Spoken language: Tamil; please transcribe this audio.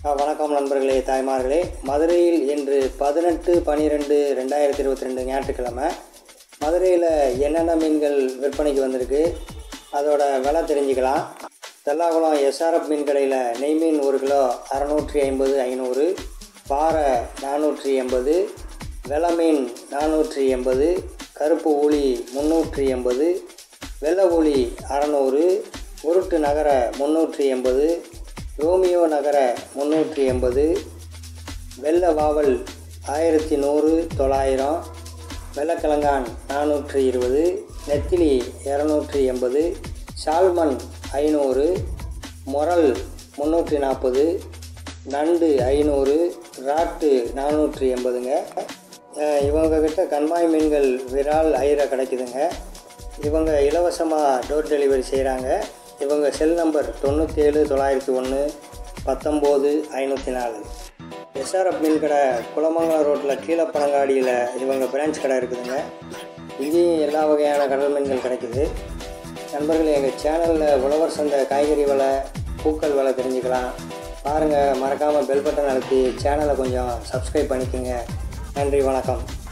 ஆ, வணக்கம் நண்பர்களே தாய்மார்களே மதுரையில் இன்று பதினெட்டு பன்னிரெண்டு ரெண்டாயிரத்தி இருபத்தி ரெண்டு ஞாயிற்றுக்கிழமை மதுரையில் என்னென்ன மீன்கள் விற்பனைக்கு வந்திருக்கு அதோட விலை தெரிஞ்சுக்கலாம் தெல்லாகுளம் எஸ்ஆர்எஃப் மீன் கடையில் நெய் மீன் ஒரு கிலோ அறநூற்றி ஐம்பது ஐநூறு பாறை நானூற்றி எண்பது வெலை மீன் நானூற்றி எண்பது கருப்பு ஊளி முந்நூற்றி எண்பது வெள்ளை ஊளி அறநூறு உருட்டு நகர முந்நூற்றி எண்பது ரோமியோ நகர முந்நூற்றி எண்பது வெள்ளை வாவல் ஆயிரத்தி நூறு தொள்ளாயிரம் வெள்ளக்கிழங்கான் நானூற்றி இருபது நெத்திலி இரநூற்றி எண்பது சால்மன் ஐநூறு முரல் முந்நூற்றி நாற்பது நண்டு ஐநூறு ராட்டு நானூற்றி எண்பதுங்க அஹ் இவங்க கிட்ட கண்மாய் மீன்கள் விரால் ஐர கிடைக்குதுங்க இவங்க இலவசமாக டோர் டெலிவரி செய்கிறாங்க இவங்க செல் நம்பர் தொண்ணூற்றேழு தொள்ளாயிரத்தி ஒன்று பத்தொம்போது ஐநூற்றி நாலு எஸ்ஆர்எஃப் மீன் கடை குளமங்கலம் ரோட்டில் கீழப்பனங்காடியில் இவங்க பிரான்ச் கடை இருக்குதுங்க இங்கேயும் எல்லா வகையான கடல் மீன்கள் கிடைக்குது நண்பர்களே எங்கள் சேனலில் உழவர் சந்தை காய்கறி விலை பூக்கள் விலை தெரிஞ்சுக்கலாம் பாருங்கள் மறக்காமல் பெல் பட்டன் அழுத்தி சேனலை கொஞ்சம் சப்ஸ்கிரைப் பண்ணிக்கோங்க நன்றி வணக்கம்